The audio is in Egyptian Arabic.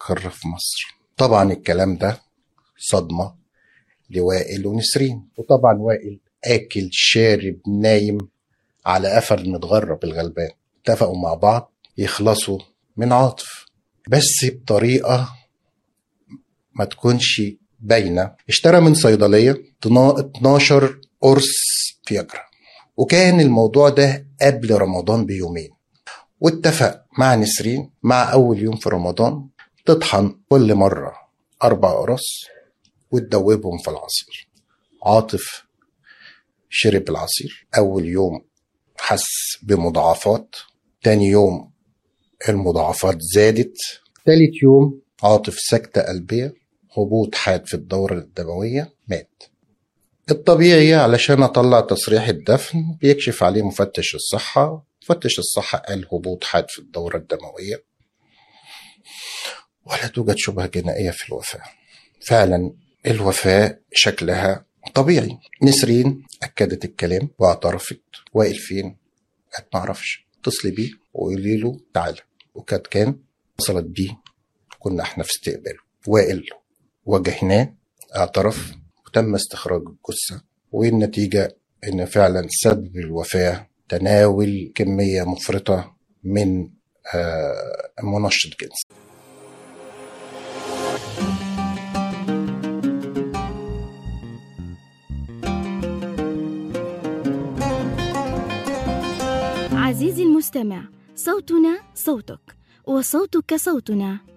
مستقر في مصر طبعا الكلام ده صدمة لوائل ونسرين وطبعا وائل آكل شارب نايم على قفل المتغرب الغلبان اتفقوا مع بعض يخلصوا من عاطف بس بطريقة ما تكونش باينة اشترى من صيدلية 12 قرص فياجرا وكان الموضوع ده قبل رمضان بيومين واتفق مع نسرين مع أول يوم في رمضان تطحن كل مرة أربع قرص وتدوبهم في العصير عاطف شرب العصير أول يوم حس بمضاعفات تاني يوم المضاعفات زادت تالت يوم عاطف سكتة قلبية هبوط حاد في الدورة الدموية مات الطبيعي علشان أطلع تصريح الدفن بيكشف عليه مفتش الصحة مفتش الصحة قال هبوط حاد في الدورة الدموية ولا توجد شبهة جنائية في الوفاة فعلا الوفاة شكلها طبيعي نسرين أكدت الكلام واعترفت وائل فين قالت معرفش اتصلي بيه وقولي له تعالى وكانت كان اتصلت بيه كنا احنا في استقباله وائل واجهناه اعترف وتم استخراج الجثة والنتيجة إن فعلا سبب الوفاة تناول كمية مفرطة من آه، منشط جنسي عزيزي المستمع صوتنا صوتك وصوتك صوتنا